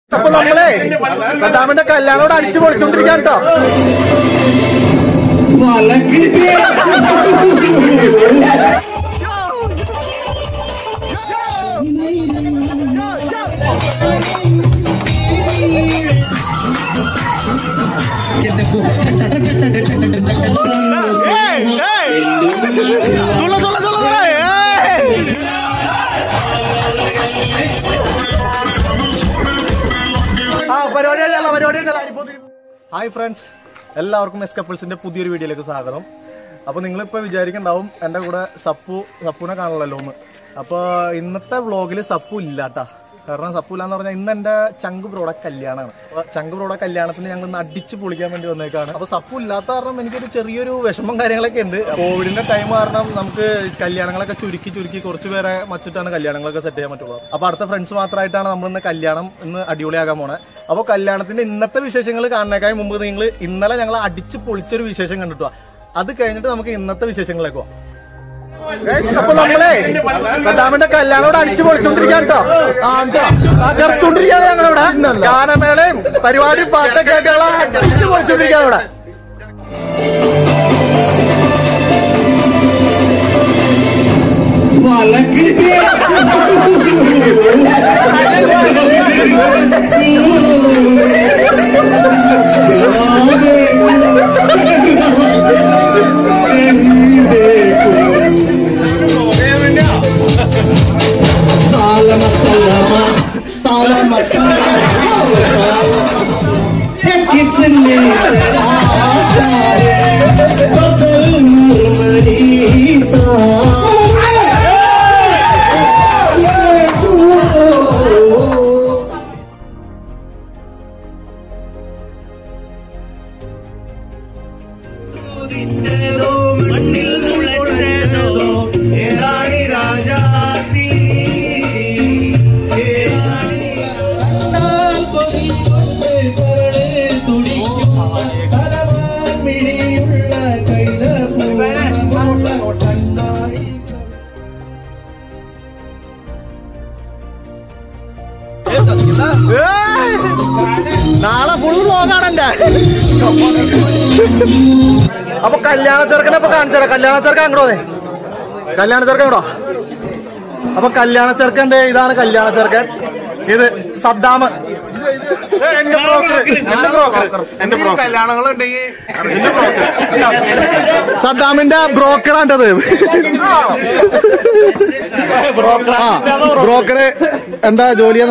അപ്പൊ നമ്മളെ സദ്ദാമിന്റെ കല്യാണോട് അടിച്ചു പൊളിച്ചോണ്ടിരിക്കാൻ കേട്ടോ ആ പരിപാടി കഴിഞ്ഞല്ല, പരിപാടി കഴിഞ്ഞല്ല. ഇപ്പൊ തിരി- ഹായ് ഫ്രണ്ട്സ് എല്ലാവർക്കും എസ് കപ്പിൾസിന്റെ പുതിയൊരു വീഡിയോയിലേക്ക് സ്വാഗതം അപ്പൊ നിങ്ങളിപ്പോ വിചാരിക്കണ്ടാവും എന്റെ കൂടെ സപ്പു സപ്പുനെ കാണണല്ലോ ഒന്ന് അപ്പൊ ഇന്നത്തെ വ്ളോഗിൽ സപ്പു ഇല്ലാട്ടാ കാരണം സപ്പു ഇല്ലാന്ന് പറഞ്ഞാൽ ഇന്ന് എന്റെ ചങ്ക് ബ്രോടെ കല്യാണമാണ് അപ്പൊ ചങ്ക് ബ്രോടെ കല്യാണത്തിന് ഞങ്ങൾ ഇന്ന് അടിച്ച് പൊളിക്കാൻ വേണ്ടി വന്നേക്കാണ് അപ്പൊ സപ്പു ഇല്ലാത്ത കാരണം എനിക്കൊരു ചെറിയൊരു വിഷമം കാര്യങ്ങളൊക്കെ ഉണ്ട് കോവിഡിന്റെ ടൈം കാരണം നമുക്ക് കല്യാണങ്ങളൊക്കെ ചുരുക്കി ചുരുക്കി കുറച്ച് പേരെ മച്ചിട്ടാണ് കല്യാണങ്ങളൊക്കെ സെറ്റ് ചെയ്യാൻ പറ്റുള്ളൂ അപ്പൊ അടുത്ത ഫ്രണ്ട്സ് മാത്രമായിട്ടാണ് നമ്മൾ ഇന്ന് കല്യാണം ഇന്ന് അടിപൊളിയാകാൻ പോണേ അപ്പൊ കല്യാണത്തിന്റെ ഇന്നത്തെ വിശേഷങ്ങൾ കാണുന്നേക്കാൾ മുമ്പ് നിങ്ങൾ ഇന്നലെ ഞങ്ങൾ അടിച്ച് പൊളിച്ചൊരു വിശേഷം കണ്ടിട്ടു അത് കഴിഞ്ഞിട്ട് നമുക്ക് ഇന്നത്തെ വിശേഷങ്ങളിലേക്ക് പോവാം Guys, അപ്പൊ നമ്മളെ സദ്ദാമിന്റെ കല്യാണോട് അടിച്ചു പൊളിച്ചോണ്ടിരിക്കാൻ കേട്ടോ ആ കേട്ടോ തകർത്തോണ്ടിരിക്കാണ് ഞങ്ങളിവിടെ ഗാനമേളയും പരിപാടി പാട്ടൊക്കെ ആയിട്ടുള്ള അടിച്ചു പൊളിച്ചോണ്ടിരിക്കാണ് ഇവിടെ മണ്ണിൽ മുളച്ചതോ ഏതാണി രാജാതി ഏയ്! നാളെ ഫുൾ വ്ലോഗാണ് എന്റെ അപ്പൊ കല്യാണ ചെറുക്കനെ ഇപ്പൊ കാണിച്ചാ കല്യാണ ചെറുക്കൻ അങ്ങോട്ടോ കല്യാണ ചെറുക്കൻ ഇങ്ങോട്ടോ അപ്പൊ കല്യാണ ചെറുക്കന്റെ ഇതാണ് കല്യാണ ചെറുക്കൻ ഇത് സദ്ദാമ് എന്റെ ബ്രോക്കർ എന്റെ ബ്രോക്കർ എന്റെ ബ്രോക്കർ കല്യാണങ്ങളുണ്ടെങ്കിൽ സദ്ദാമിന്റെ ബ്രോക്കറാണ്ടത് ആ ബ്രോക്കറ് എന്താ ജോലി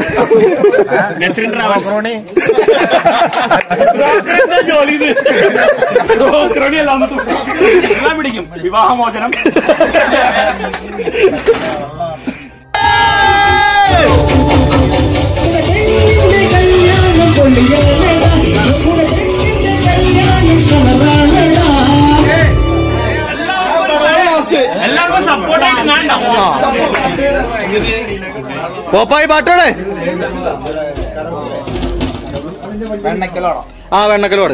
പിടിക്കും വിവാഹമോചനം എല്ലാവർക്കും സപ്പോർട്ടായിട്ട് ഞാൻ ഉണ്ടാവും പോപ്പായി പാട്ടോടെ ആ വെണ്ണക്കലോട്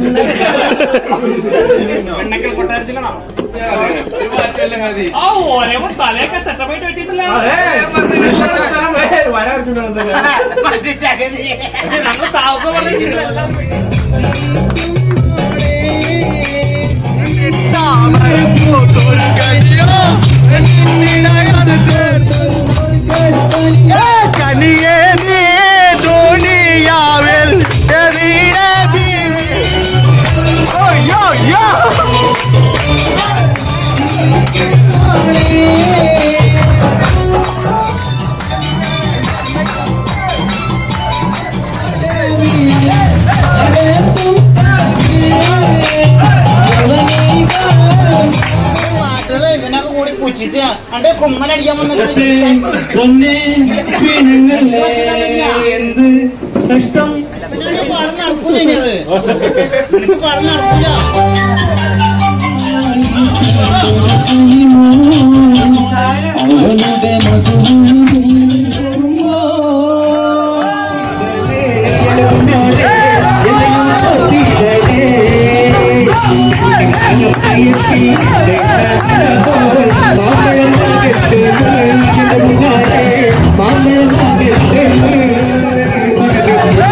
എണ്ണക്കൽ കൊട്ടാരത്തിലാണോ ആ ഓരോ തലയൊക്കെ സെറ്റപ്പ് ആയിട്ട് വെട്ടിയിട്ടില്ല പക്ഷെ ഞങ്ങൾ താവൊക്കെ പറഞ്ഞിട്ടില്ല കനിയേ നീ ദുനിയാവിൽ എവിടെ ബീവി? ഓ, യോ, യോ. ഇവനൊക്കെ കൂടി പുച്ചിട്ട് അന്റെ കുമ്മനടിക്കാൻ വന്നിട്ട് കഷ്ടം പാടം നടക്കൂല ഇനി അത് നിനക്ക് പാടം നടക്കൂല മാമ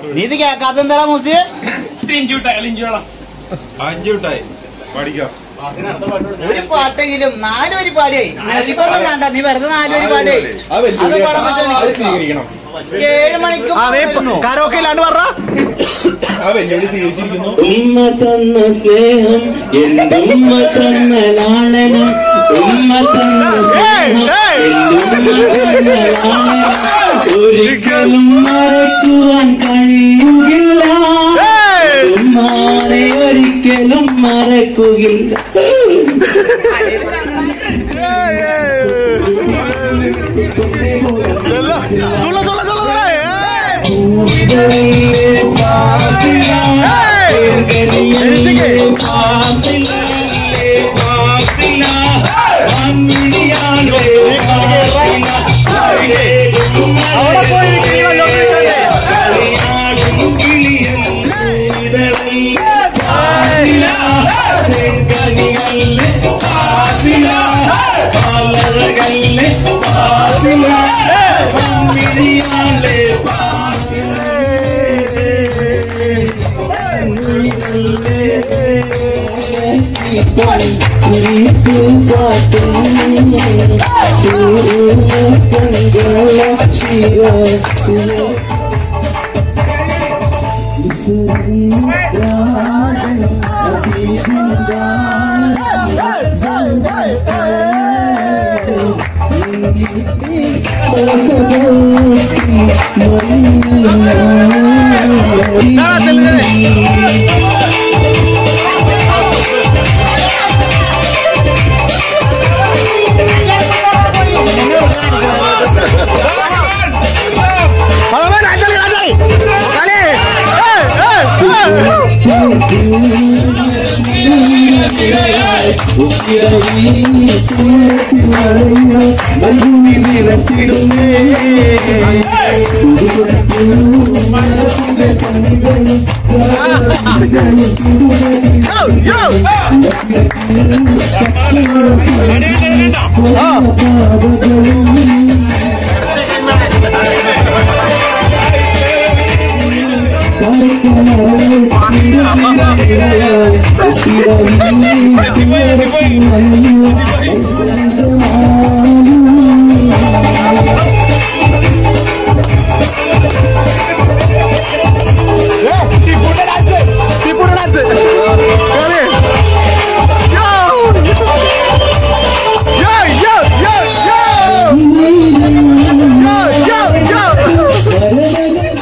നീ ഇത് കേക്കാത്ത എന്താടാ മൂസി ലിഞ്ചൂട്ട ലിഞ്ചോളാം അഞ്ചു മിഠായി പഠിക്കാം ഒരു പാട്ടെങ്കിലും നാല് വരി പാടിയായി മ്യൂസിക്കൊന്നും വേണ്ട നീ വെറുതെ നാല് വരി പാടിയായി ആ അത് വെല്ലുവിളി പാടാൻ പറ്റുമോ അത് സ്വീകരിക്കണം ഏഴ് മണിക്കും അതെ കരോക്കെ ഇല്ലാണ്ട് പറ ആ വെല്ലുവിളി സ്വീകരിച്ചിരിക്കുന്നു ഉമ്മ തന്ന സ്നേഹം എന്റെ ഉമ്മ തന്ന ലാളനം ഉമ്മ തന്ന സ്നേഹം എന്റെ ഉമ്മ തന്ന ലാളനം ഒരിക്കലും മറക്കുവാൻ കഴിയുകില്ല ഉമ്മാനെ ഒരിക്കലും മറക്കുകയില്ല തുള്ള, തുള്ള, തുള്ള, തുള്ള. അവിടെ പോയിരിക്കും ഈ വല്ലോം Vamos, ven, ándale, ándale. Dale. Eh, eh, eh. Yo, yo. Tipu delante. Dale. Yo. Yo, yo, yo, yo. Yo, yo, yo.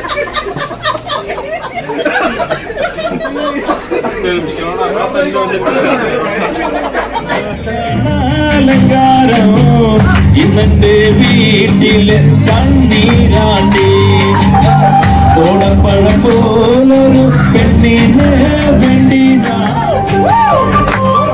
അലങ്കാരം ഇന്നെന്റെ വീട്ടില് കണ്ണീരാണ്ടി ഓടപ്പഴം പോലൊരു പെണ്ണിന് വേണ്ടി ഞാൻ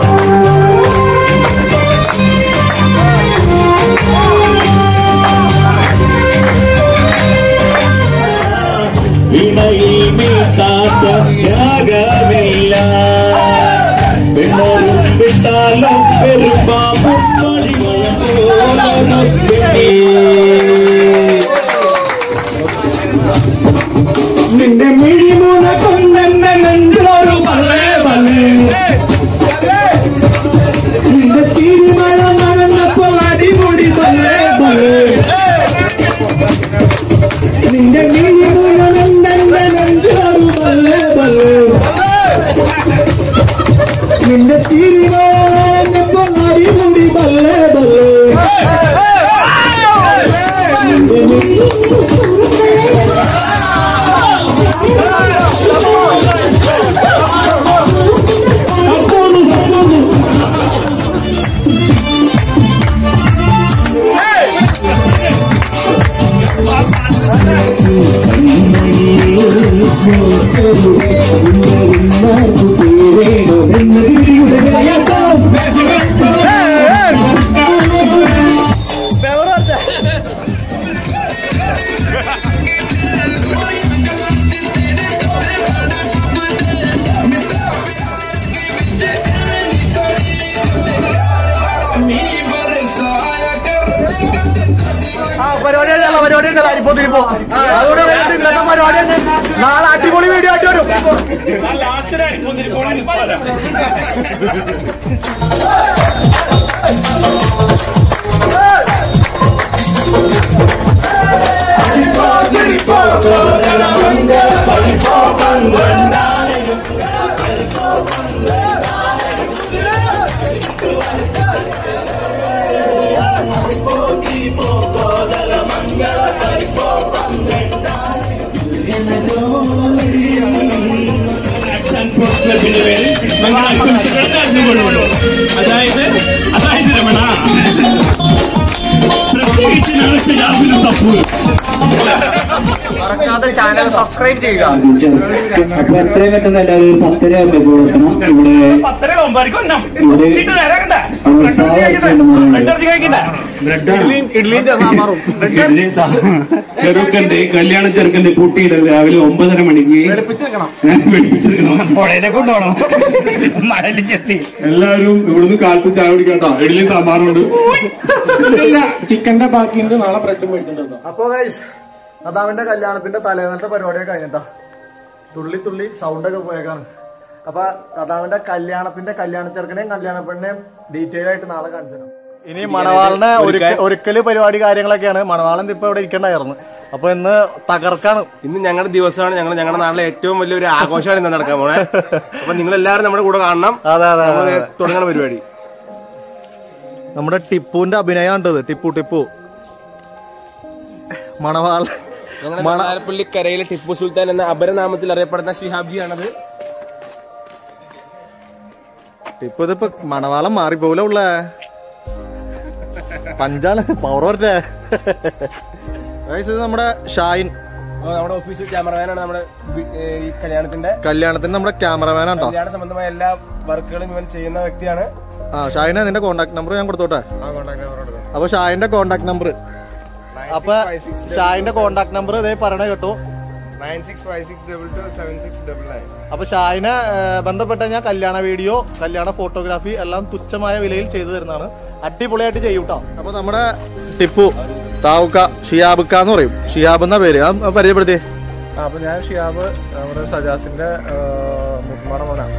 ഇണയിൽ മീട്ടാത്ത രാഗമില്ല പിണറും വിട്ടാലും പെരുമ്പാമ്പും മണിമഴ പോലൊരു പെണ്ണേ. നിന്റെ മിഴിമൂന കൊണ്ടെന്നെ നെഞ്ചിലൊരു പല്ലേ പല്ലേ നിന്റെ തിരുമഴ നടന്നപ്പോൾ അടിമുടി പല്ലേ പല്ലേ നിന്റെ മിഴിമൂന കൊണ്ടെന്നെ നെഞ്ചിലൊരു പല്ലേ പല്ലേ നിന്റെ തിരുമഴ നടന്നപ്പോൾ അടിമുടി പരിപാടി ഉണ്ടല്ലോ അരിപ്പോ തിരിപ്പോ അതുകൊണ്ട് വേണ്ടി ഇന്നത്തെ പരിപാടി ഉണ്ട്. നാളെ അടിപൊളി വീഡിയോ ആയിട്ട് വരും ലാസ്റ്റ് ആയിരിക്കും തിരിക്കോളി പോരാ ക്ലബിന്റെ പേരിൽ ഞങ്ങൾ ആശംസകൾ നേർന്നുകൊള്ളുന്നു അതായത് അതായത് രമണ പ്രത്യേകിച്ച് ഞങ്ങൾക്ക് യാതൊരു സപ്പോർട്ട് ചാനൽ സബ്സ്ക്രൈബ് ചെയ്യുക അപ്പൊ എത്രയും പെട്ടെന്ന് എല്ലാവരും ഒരു പത്തര ആകുമ്പോൾ കൊടുക്കണം ഇവിടെ പത്തര ഒമ്പതരക്ക് വരണം ഇവിടെ ഇട്ട് നേരാക്കണ്ട അവിടെ ചായ വെച്ചിട്ടുണ്ട് ബ്രെഡ് കഴിക്കണ്ട ഇഡ്ലിയും സാമ്പാറും ചെറുക്കന്റെ കല്യാണ ചെറുക്കന്റെ കുട്ടിയുടെ രാവിലെ ഒമ്പതര മണിക്ക് വെളുപ്പിച്ചെടുക്കണം. പുഴയിലെ കൊണ്ടുപോകണം മഴയിൽ ചെത്തി എല്ലാവരും ഇവിടുന്ന് കാലത്ത് ചായ കുടിക്കട്ടോ ഇഡ്ഡലി സാമ്പാറുണ്ട് ചിക്കന്റെ ബാക്കിയുണ്ട് നാളെ ബ്രെഡ് മേടിച്ചിട്ടുണ്ടോ അപ്പൊ ഗൈസ് അതാവിന്റെ കല്യാണത്തിന്റെ തലേന്നത്തെ പരിപാടിയൊക്കെ കഴിഞ്ഞിട്ടാ തുള്ളി തുള്ളി സൗണ്ട് ഒക്കെ പോയേക്കാണ് അപ്പൊ അതാവിന്റെ കല്യാണത്തിന്റെ കല്യാണ ചെറുക്കനെയും കല്യാണ പെണ്ണെയും ഡീറ്റെയിൽ ആയിട്ട് നാളെ കാണിച്ചു ഇനി മണവാളിനെ ഒരുക്ക- ഒരുക്കല് പരിപാടി കാര്യങ്ങളൊക്കെയാണ് മണവാളൻ ഇപ്പൊ ഇവിടെ ഇരിക്കണ്ടായിരുന്നു അപ്പൊ ഇന്ന് തകർക്കാണ് ഇന്ന് ഞങ്ങളുടെ ദിവസമാണ് ഞങ്ങൾ ഞങ്ങളുടെ നാട്ടിലെ ഏറ്റവും വലിയൊരു ആഘോഷമാണ് ഇന്ന് നടക്കാൻ പോണേ അപ്പൊ നിങ്ങൾ എല്ലാവരും നമ്മുടെ കൂടെ കാണണം അതെ അതെ അതെ, നമുക്ക് അതെ തുടങ്ങണ പരിപാടി നമ്മുടെ ടിപ്പുവിന്റെ അഭിനയം ഉണ്ടത് ടിപ്പു ടിപ്പു മണവാൾ ഞങ്ങളുടെ മണാലപ്പള്ളി കരയിലെ ടിപ്പു സുൽത്താൻ എന്ന അപരനാമത്തിൽ അറിയപ്പെടുന്ന ഷിഹാബ്ജിയാണത് ടിപ്പു ഇതിപ്പോ മണവാളം മാറിപ്പോല ഉള്ള പഞ്ചാണ് പവർ വരട്ടെ Guys, ഇത് നമ്മുടെ ഷായിൻ അപ്പൊ നമ്മുടെ ഒഫീഷ്യൽ ക്യാമറമാനാണ് നമ്മുടെ വി- ഏ, ഈ കല്യാണത്തിന്റെ കല്യാണത്തിന് നമ്മുടെ ക്യാമറമാൻ ഉണ്ടോ കല്യാണ സംബന്ധമായ എല്ലാ വർക്കുകളും ഇവൻ ചെയ്യുന്ന വ്യക്തിയാണ് ആ ഷായിനെ നിന്റെ കോണ്ടാക്ട് നമ്പർ ഞാൻ കൊടുത്തോട്ടെ ആ കോൺടാക്ട് നമ്പർ അപ്പൊ ഷായിന്റെ കോണ്ടാക്ട് നമ്പർ അപ്പൊ ഷായിന്റെ കോണ്ടാക്ട് നമ്പർ ഇതേ പറയണ കേട്ടോ nine six five six double two seven six double nine അപ്പൊ ഷായിനെ ബന്ധപ്പെട്ട ഞാൻ കല്യാണ വീഡിയോ കല്യാണ ഫോട്ടോഗ്രാഫി എല്ലാം തുച്ഛമായ വിലയിൽ ചെയ്തു തരുന്നതാണ് അടിപൊളിയായിട്ട് ചെയ്യും കേട്ടോ അപ്പൊ നമ്മുടെ ടിപ്പു താവുക്ക ഷിയാബുക്ക എന്ന് പറയും ഷിയാബ് എന്ന പേര് ആ പരിചയപ്പെടുത്തി അപ്പൊ ഞാൻ ഷിയാബ് നമ്മുടെ സജാസിന്റെ മുത്തുമാട മോനാണ്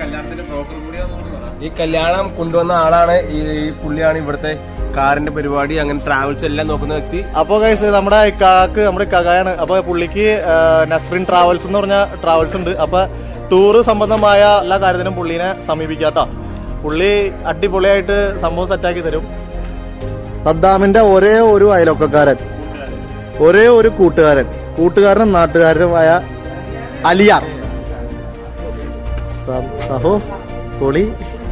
ഈ കല്യാണം കൊണ്ടുവന്ന ആളാണ് ഈ ഈ പുള്ളിയാണ് ഇവിടുത്തെ കാറിന്റെ പരിപാടി അങ്ങനെ ട്രാവൽസ് എല്ലാം നോക്കുന്ന വ്യക്തി അപ്പൊ ഗൈസ് നമ്മുടെ ഇക്കാക്ക് നമ്മുടെ കകായാണ് അപ്പൊ പുള്ളിക്ക് ആ, നസ്രിൻ ട്രാവൽസ് എന്ന് പറഞ്ഞ ട്രാവൽസ് ഉണ്ട് അപ്പൊ ടൂറ് സംബന്ധമായ എല്ലാ കാര്യത്തിനും പുള്ളിനെ സമീപിക്കാട്ടോ പുള്ളി അടിപൊളിയായിട്ട് സംഭവം സെറ്റാക്കി തരും സദ്ദാമിന്റെ ഒരേ ഒരു അയലൊക്കക്കാരൻ ഒരേ ഒരു കൂട്ടുകാരൻ കൂട്ടുകാരനും നാട്ടുകാരനുമായ അലിയാർ സ- സഹോ പൊളി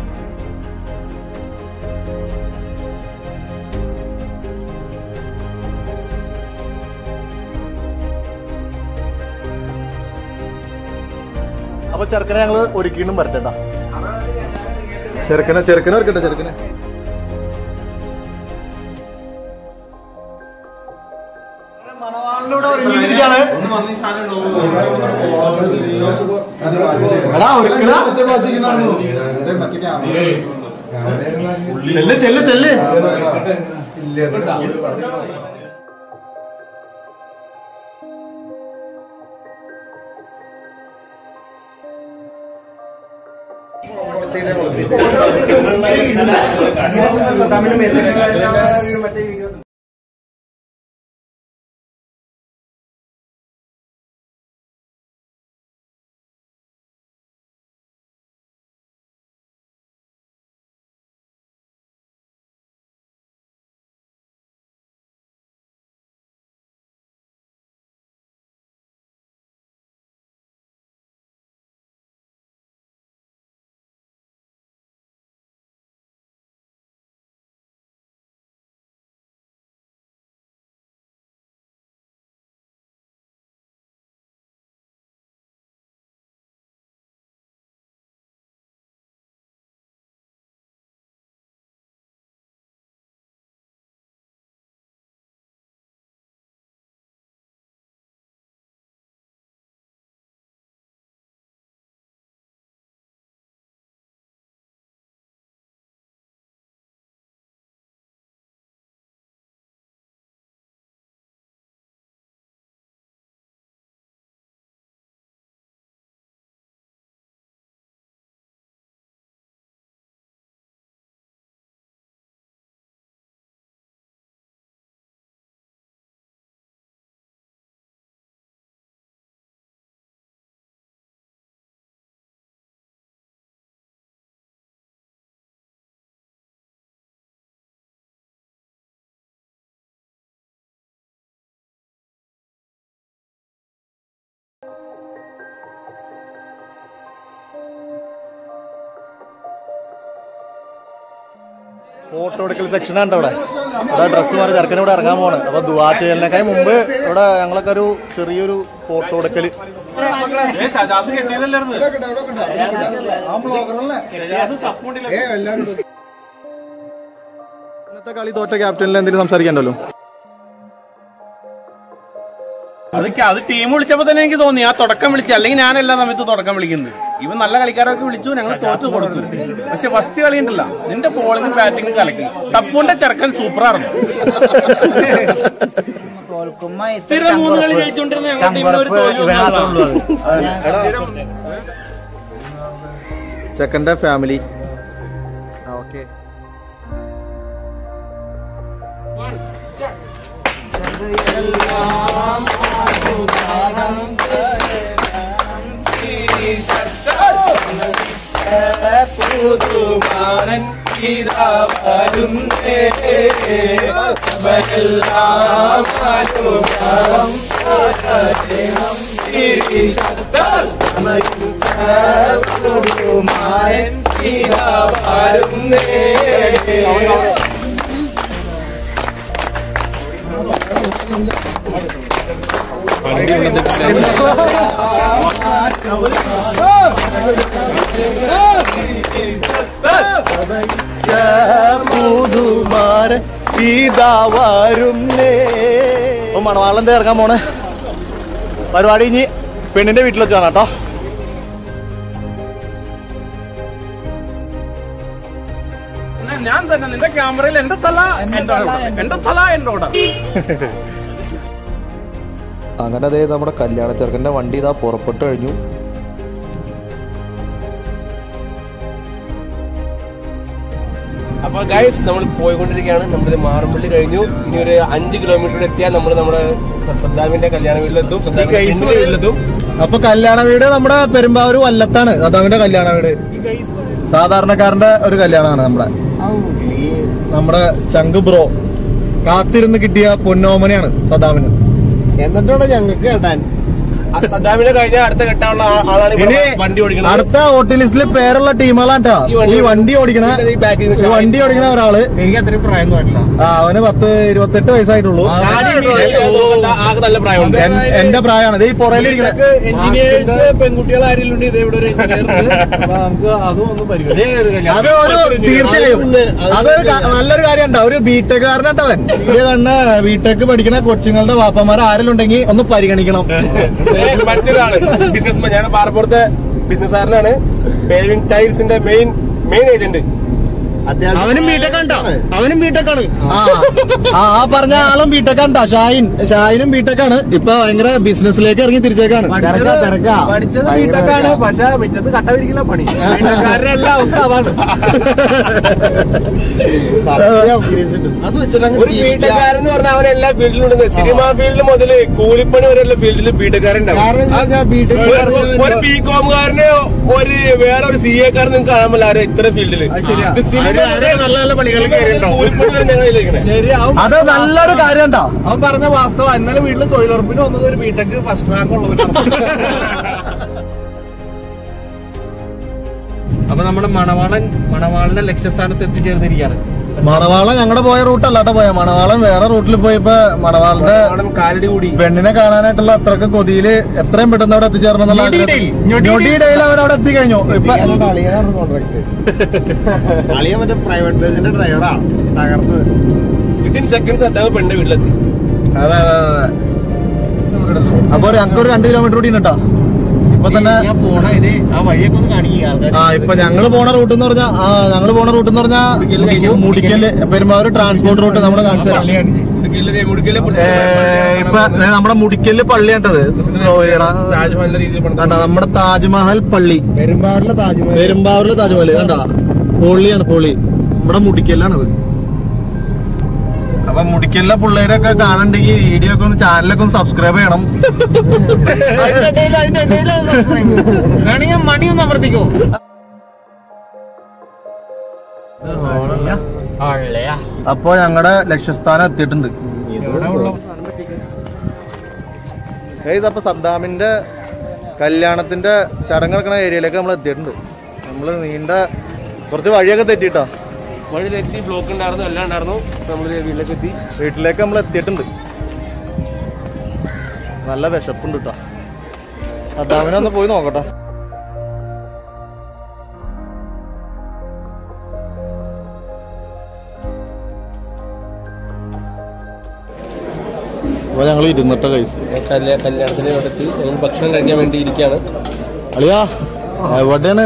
അപ്പൊ ചെറുക്കനെ ഞങ്ങള് ഒരുക്കിയിട്ടും വരട്ടെട്ടാ ചെറുക്കനെ ചെറുക്കനെ ഒരുക്കട്ടെ ചെറുക്കനെ മണവാളിലൂടെ ഒരുങ്ങിയിരിക്കുകയാണ് എടാ ഒരുക്കണ ചെല്ല് ചെല്ല് ചെല്ല് ഫോട്ടോ എടുക്കൽ സെക്ഷൻ ആണ് ഇവിടെ ഇവിടെ ഡ്രസ്സ് മാറി ചെറുക്കൻ ഇവിടെ ഇറങ്ങാൻ പോണ് അപ്പൊ ദുവാ ചെയ്യലിനേക്കാൾ മുമ്പ് ഇവിടെ ഞങ്ങളൊക്കെ ഒരു ചെറിയൊരു ഫോട്ടോ എടുക്കല് ഇന്നത്തെ കളി തോറ്റ ക്യാപ്റ്റനിൽ എന്തെങ്കിലും സംസാരിക്കണ്ടല്ലോ അത് ക- അത് ടീം വിളിച്ചപ്പോ തന്നെ എനിക്ക് തോന്നി ആ തുടക്കം വിളിച്ചു അല്ലെങ്കിൽ ഞാൻ എല്ലാ സമയത്തും തുടക്കം വിളിക്കുന്നത് ഇവൻ നല്ല കളിക്കാരൊക്കെ വിളിച്ചു ഞങ്ങൾ തോറ്റ് കൊടുത്തു പക്ഷെ ഫസ്റ്റ് കളി ഉണ്ടല്ല നിന്റെ ബോളിംഗ് ബാറ്റിംഗ് കലക്കി തപ്പുന്റെ ചെറുക്കൻ സൂപ്പറായിരുന്നു തോൽക്കുമ്പോ ഇത്ര സ്ഥിരം മൂന്ന് കളി ജയിച്ചുകൊണ്ടിരുന്ന ഞങ്ങളുടെ ടീമിന് ഒരു തോൽവി വന്നതാണ്. ചെക്കന്റെ ഫാമിലി ഓക്കെ പുതുമാരൻ ഇതാ വരുന്നേ അപ്പൊ മണവാളന്റെ ഇറങ്ങാൻ പോണേ പരിപാടി ഇനി പെണ്ണിന്റെ വീട്ടിൽ വെച്ചാണ് കേട്ടോ ഞാൻ- ഞാൻ തന്നെ നിന്റെ ക്യാമറയിൽ എന്റെ തല എന്റെ ഓർഡർ. എന്റെ തല എന്റെ ഓർഡർ അങ്ങനെ അതേ നമ്മുടെ കല്യാണ ചെറുക്കന്റെ വണ്ടി ഇതാ പുറപ്പെട്ടു കഴിഞ്ഞു അപ്പൊ ഗൈസ് നമ്മൾ പോയിക്കൊണ്ടിരിക്കുകയാണ് നമ്മളിത് മാറമ്പള്ളി കഴിഞ്ഞു ഇനി ഒരു അഞ്ച് കിലോമീറ്റർ എത്തിയാൽ നമ്മൾ നമ്മുടെ സദ്ദാമിന്റെ കല്യാണ വീട്ടിലെത്തും സദ്ദാമിന്റെ പെണ്ണിന്റെ വീട്ടിലെത്തും അപ്പൊ കല്യാണ വീട് നമ്മുടെ പെരുമ്പാവൂർ വല്ലത്താണ് അതാവിന്റെ കല്യാണ വീട് സാധാരണക്കാരന്റെ ഒരു കല്യാണമാണ് നമ്മുടെ നമ്മുടെ ചങ്ക് ബ്രോ കാത്തിരുന്ന് കിട്ടിയ പൊന്നോമനയാണ് സദാമിന് എന്നിട്ടാണ് ഞങ്ങൾക്ക് കേട്ടാൻ ആ സദ്ദാമിനെ കഴിഞ്ഞാൽ അടുത്ത കെട്ടാനുള്ള ആ- ആളാണ് ഇനി ഇവിടെ വണ്ടി ഓടിക്കുന്നത് അടുത്ത ഓട്ടി ലിസ്റ്റിൽ പേരുള്ള ടീമുകളാട്ടാ ഈ വണ്ടി- ഈ വണ്ടി ഓടിക്കണ ഈ ബാക്കിൽ നിന്ന് ഈ വണ്ടി ഓടിക്കണ ഒരാള് എനിക്ക് അത്രയും പ്രായം പാടില്ല ആ അവന് പത്ത് ഇരുപത്തെട്ട് വയസ്സായിട്ടുള്ളൂ ആകെ നല്ല പ്രായമുണ്ട് എൻ- എന്റെ പ്രായമാണ് ഇത് ഈ പുറയിലിരിക്കണ എഞ്ചിനീയേഴ്സ് പെൺകുട്ടികൾ ആരെങ്കിലും ഉണ്ട് ഇതേ ഇവിടെ ഒരു engineer ഉണ്ട്. അപ്പൊ നമുക്ക് അതും ഒന്ന് പരിഗണിക്കാം അത് ഒരു തീർച്ചയായും അതൊരു ക- നല്ലൊരു കാര്യം ഉണ്ടാവും ഒരു ബിടെക്കാരനാട്ടവൻ ഇത് കണ്ട ബിടെക് പഠിക്കണ കൊച്ചുങ്ങളുടെ വാപ്പന്മാർ ആരെങ്കിലും ഉണ്ടെങ്കിൽ ഒന്ന് പരിഗണിക്കണം ഏ, മറ്റൊരാള് ബിസിനസ് ഞാൻ പാറപ്പുറത്തെ ബിസിനസ്സുകാരനാണ് പേവിംഗ് ടൈൽസിന്റെ മെയിൻ മെയിൻ ഏജന്റ് അവനും ബിടെക് ഉണ്ടോ അവനും ബിടെക് ആണ് ആ ആ ആ പറഞ്ഞ ആളും ബിടെക് ഉണ്ടോ ഷാഹിൻ ഷാഹിനും ബിടെക് ആണ് ഇപ്പൊ ഭയങ്കര ബിസിനസ്സിലേക്ക് ഇറങ്ങി തിരിച്ചേക്കാണ് പഠിച്ചത് വീട്ടൊക്കെയാണ് പക്ഷെ മുറ്റത്ത് കട്ട വിരിക്കില്ല പണി വീട്ടക്കാരുടെ എല്ലാ അവസ്ഥ അതാണ് അത് വെച്ചിട്ട് ഒരു ബിടെക്കാരൻ എന്ന് പറഞ്ഞാൽ അവൻ എല്ലാ ഫീൽഡിലും ഉണ്ട് സിനിമാ ഫീൽഡ് മുതൽ കൂലിപ്പണി വരെയുള്ള ഫീൽഡിൽ ബിടെക്കാരുണ്ടാവും ഒരു ബി കോമുകാരനെ ഒരു വേറെ ഒരു സി എക്കാരൻ നിങ്ങൾക്ക് കാണാൻ പറ്റില്ല ആരും ഇത്ര ഫീൽഡിൽ നല്ല നല്ല പണികൾ കൂലിപ്പണി വരെ ഞങ്ങളിലേക്കാണ് ശരിയാവും അത് നല്ലൊരു കാര്യം ഉണ്ടോ അവൻ പറഞ്ഞ വാസ്തവം ഇന്നലെ വീട്ടിൽ തൊഴിലുറപ്പിന് വന്നത് ഒരു ബിടെക് ഫസ്റ്റ് റാങ്ക് ഉള്ളവരാണ് അപ്പൊ നമ്മുടെ മണവാളൻ മണവാളന്റെ ലക്ഷ്യസ്ഥാനത്ത് എത്തിച്ചേർന്നിരിക്കുകയാണ് മണവാളൻ ഞങ്ങളുടെ പോയ റൂട്ടല്ല കേട്ടോ പോയ മണവാളൻ വേറെ റൂട്ടിൽ പോയപ്പോ മണവാളന്റെ കാലടി കൂടി പെണ്ണിനെ കാണാനായിട്ടുള്ള അത്രക്ക് കൊതിയില് എത്രയും പെട്ടെന്ന് അവിടെ എത്തിച്ചേരണം എന്നുള്ള ഞൊടിയിടയിൽ, ഞൊടിയിടയിൽ അവർ അവിടെ എത്തിക്കഴിഞ്ഞു ഇപ്പൊ അളിയനാണ് കോൺട്രാക്ട് അളിയ മറ്റേ പ്രൈവറ്റ് ബസ്സിന്റെ ഡ്രൈവറാണ് തകർത്ത് വിത്തിൻ സെക്കൻഡ്സ് അദ്ദേഹം പെണ്ണിന്റെ വീട്ടിലെത്തി അതെ അതെ അതെ അപ്പൊ ഞങ്ങൾക്ക് ഒരു രണ്ട് കിലോമീറ്റർ കൂടി ഉണ്ട് കേട്ടോ ഇപ്പൊ തന്നെ ഞാൻ പോണ ഇത് ആ വഴിയൊക്കെ ഒന്ന് കാണിക്കുക ആൾക്കാർ ആ ഇപ്പൊ ഞങ്ങള് പോണ റൂട്ട് എന്ന് പറഞ്ഞാ ആ ഞങ്ങള് പോണ റൂട്ട് എന്ന് പറഞ്ഞാ മുടിക്കല് പെരുമാവൂർ ട്രാൻസ്പോർട്ട് റൂട്ട് നമ്മള് കാണിച്ചു തരാം മുടുക്കിലെ മുടുക്കിലെ ഏ, ഇപ്പൊ ദേ നമ്മുടെ മുടിക്കല് പള്ളിയാട്ടത് താജ്മഹലിന്റെ രീതിയിൽ പണിത കണ്ട നമ്മുടെ താജ്മഹൽ പള്ളി പെരുമ്പാറിലെ താജ്മഹൽ പെരുമ്പാവൂരിലെ താജ്മഹൽ കണ്ട പൊള്ളിയാണ് പൊള്ളി നമ്മുടെ മുടിക്കലാണത് അപ്പൊ മുടിക്കലിലെ പിള്ളേരൊക്കെ കാണണ്ടെങ്കിൽ വീഡിയോ ഒക്കെ ഒന്ന് ചാനലൊക്കെ ഒന്ന് സബ്സ്ക്രൈബ് ചെയ്യണം വേണമെങ്കിൽ മണി ഒന്ന് അമർത്തിക്കോ അപ്പൊ ഞങ്ങളുടെ ലക്ഷ്യസ്ഥാനം എത്തിയിട്ടുണ്ട് ഏയ് അപ്പൊ സദ്ദാമിന്റെ കല്യാണത്തിന്റെ ചടങ്ങ് നടക്കുന്ന ഏരിയയിലേക്ക് നമ്മൾ എത്തിയിട്ടുണ്ട് നമ്മള് നീണ്ട കുറച്ച് വഴിയൊക്കെ തെറ്റിട്ടോ വഴിയിലെത്തി ബ്ലോക്ക് ഉണ്ടായിരുന്നു എല്ലാം ഉണ്ടായിരുന്നു നമ്മൾ വീട്ടിലേക്ക് എത്തി വീട്ടിലേക്ക് നമ്മൾ എത്തിയിട്ടുണ്ട് നല്ല വിശപ്പുണ്ട് കേട്ടോ അതാവിനെ ഒന്ന് പോയി നോക്കട്ടെ അപ്പൊ ഞങ്ങൾ ഇരുന്നിട്ട കൈസ് കല്യാണത്തിന് ഇവിടെ എത്തി ഞങ്ങൾ ഭക്ഷണം കഴിക്കാൻ വേണ്ടി ഇരിക്കുകയാണ് അളിയാ എവിടെയാണ്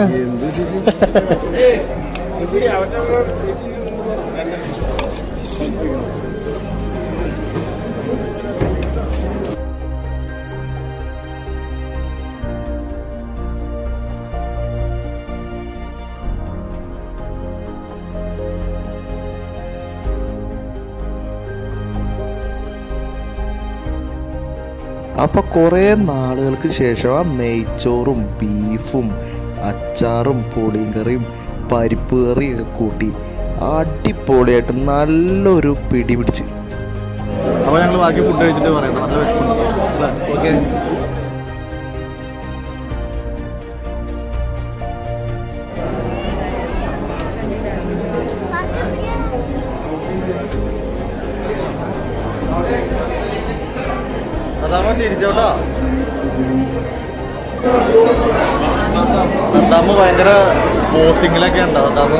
അപ്പൊ കുറേ നാളുകൾക്ക് ശേഷം ആ നെയ്ച്ചോറും ബീഫും അച്ചാറും പുളിയും കറിയും പരിപ്പ് കറിയൊക്കെ കൂട്ടി അടിപൊളിയായിട്ട് നല്ലൊരു പിടി പിടിച്ച് അപ്പൊ ഞങ്ങൾ ബാക്കി ഫുഡ് കഴിച്ചിട്ട് പറയാം നല്ല വിശപ്പുണ്ട് ഓക്കെ അതാമ ചിരിച്ചോട്ടോ അതാമ ഭയങ്കര പോസിങ്ങിലൊക്കെ ഉണ്ടോ അതാമ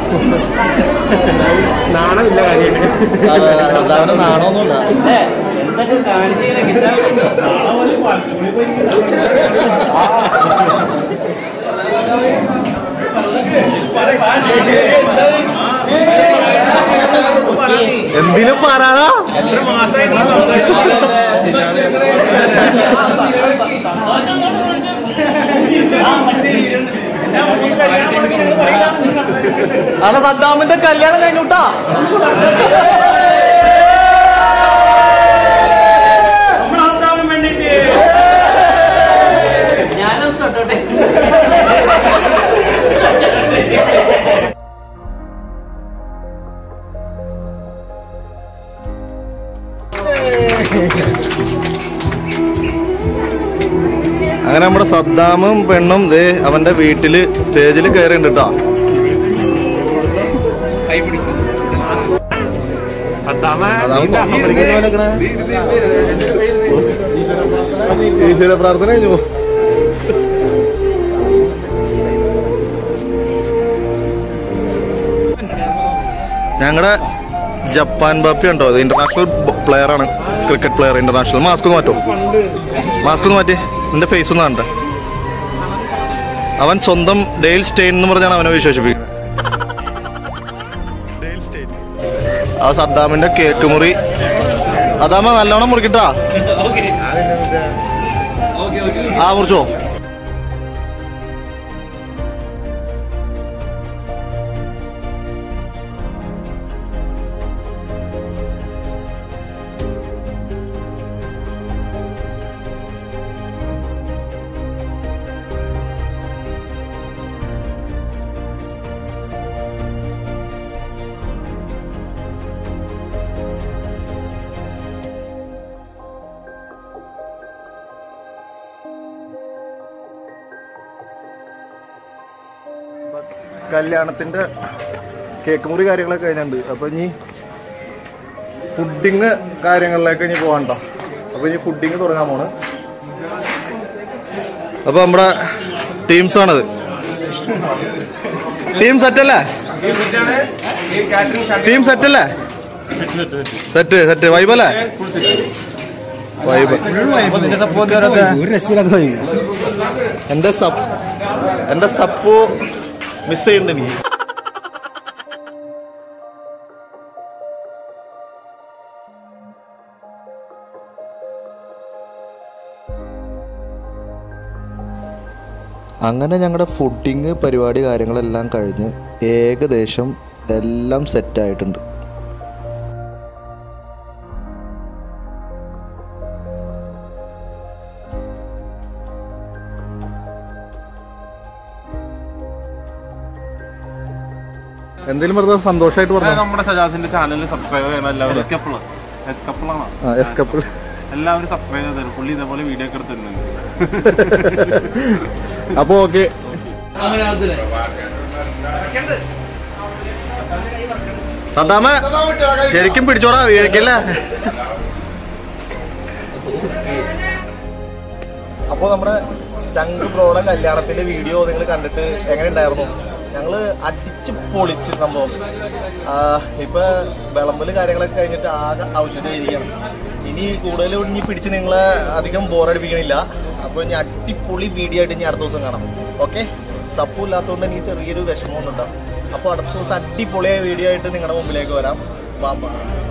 നാണമില്ല കാര്യമായിട്ട് അതാവിന് നാണമൊന്നുമില്ല എന്തൊക്കെ കാണിച്ചു കിട്ടാൻ നാളെ പോലെ പാലത്തുകൂടി പോയിരിക്കും എന്തിനും പറയാടാ അല്ല സദ്ദാമിന്റെ കല്യാണം കഴിഞ്ഞുട്ടാ ഞാനൊന്ന് തൊട്ടോട്ടെ അങ്ങനെ നമ്മുടെ സദ്ദാമും പെണ്ണും ദേ അവന്റെ വീട്ടില് സ്റ്റേജിൽ കയറിണ്ട് കേട്ടോ ഈശ്വര പ്രാർത്ഥന കഴിഞ്ഞു ഞങ്ങളുടെ ജപ്പാൻ ബാപ്പി ഉണ്ടോ അത് ഇന്റർനാഷണൽ പ്ലെയർ ആണ് ക്രിക്കറ്റ് പ്ലെയർ ഇന്റർനാഷണൽ മാസ്ക് ഒന്ന് മാറ്റോ മാസ്ക് ഒന്ന് മാറ്റി നിന്റെ ഫേസ് ഒന്ന് കാണട്ടെ അവൻ സ്വന്തം ഡെയിൽ സ്റ്റെയിൻ എന്ന് പറഞ്ഞാണ് അവനെ വിശേഷിപ്പിക്കുന്നത് ആ സദ്ദാമിന്റെ കേക്ക് മുറി അതാമ നല്ലോണം മുറിക്കട്ടാ ആ മുറിച്ചോ കല്യാണത്തിന്റെ കേക്ക് മുറി കാര്യങ്ങളൊക്കെ കഴിഞ്ഞിട്ടുണ്ട് അപ്പൊ ഇനി ഫുഡിങ് കാര്യങ്ങളിലേക്ക് ഇനി പോകണ്ട അപ്പൊ ഇനി ഫുഡിങ് തുടങ്ങാൻ പോണ് അപ്പൊ നമ്മുടെ ടീംസ് ആണത് ടീം സെറ്റ് അല്ലേ ടീം സെറ്റ് അല്ലേ സെറ്റ് സെറ്റ് വൈബ് അല്ലേ വൈബ് എന്റെ സപ്പ് എന്റെ സപ്പു മിസ് ചെയ്യുന്നുണ്ട് എനിക്ക് അങ്ങനെ ഞങ്ങളുടെ ഫുഡിങ് പരിപാടി കാര്യങ്ങളെല്ലാം കഴിഞ്ഞ് ഏകദേശം എല്ലാം സെറ്റായിട്ടുണ്ട് എന്തെങ്കിലും വെറുതെ സന്തോഷമായിട്ട് പറഞ്ഞു നമ്മുടെ സജാസിന്റെ ചാനൽ സബ്സ്ക്രൈബ് ചെയ്യണം എല്ലാവരും എസ്കപ്പിള് എസ്കപ്പിളാണ് ആ എസ് കപ്പിൾ എല്ലാവരും സബ്സ്ക്രൈബ് ചെയ്ത് തരും പുള്ളി ഇതേപോലെ വീഡിയോ ഒക്കെ എടുത്തിരുന്നുണ്ട് അപ്പൊ ഓക്കെ സദ്ദാമ ശരിക്കും പിടിച്ചോടാ വീഴിക്കല്ല അപ്പോ നമ്മുടെ ചങ്ക് ബ്രോയുടെ കല്യാണത്തിന്റെ വീഡിയോ നിങ്ങൾ കണ്ടിട്ട് എങ്ങനെ ഉണ്ടായിരുന്നു ഞങ്ങള് അടിച്ച് പൊളിച്ച് സംഭവം ആ, ഇപ്പൊ വിളമ്പല് കാര്യങ്ങളൊക്കെ കഴിഞ്ഞിട്ട് ആകെ ഔഷധമായിരിക്കണം ഇനി കൂടുതൽ ഇനി പിടിച്ച് നിങ്ങളെ അധികം ബോറടിപ്പിക്കണില്ല അപ്പൊ ഇനി അടിപൊളി വീഡിയോ ആയിട്ട് ഇനി അടുത്ത ദിവസം കാണാം ഓക്കെ സപ്പു ഇല്ലാത്തതുകൊണ്ട് എനിക്ക് ചെറിയൊരു വിഷമം ഉണ്ടാവും അപ്പൊ അടുത്ത ദിവസം അടിപൊളിയായ വീഡിയോ ആയിട്ട് നിങ്ങളുടെ മുമ്പിലേക്ക് വരാം വാ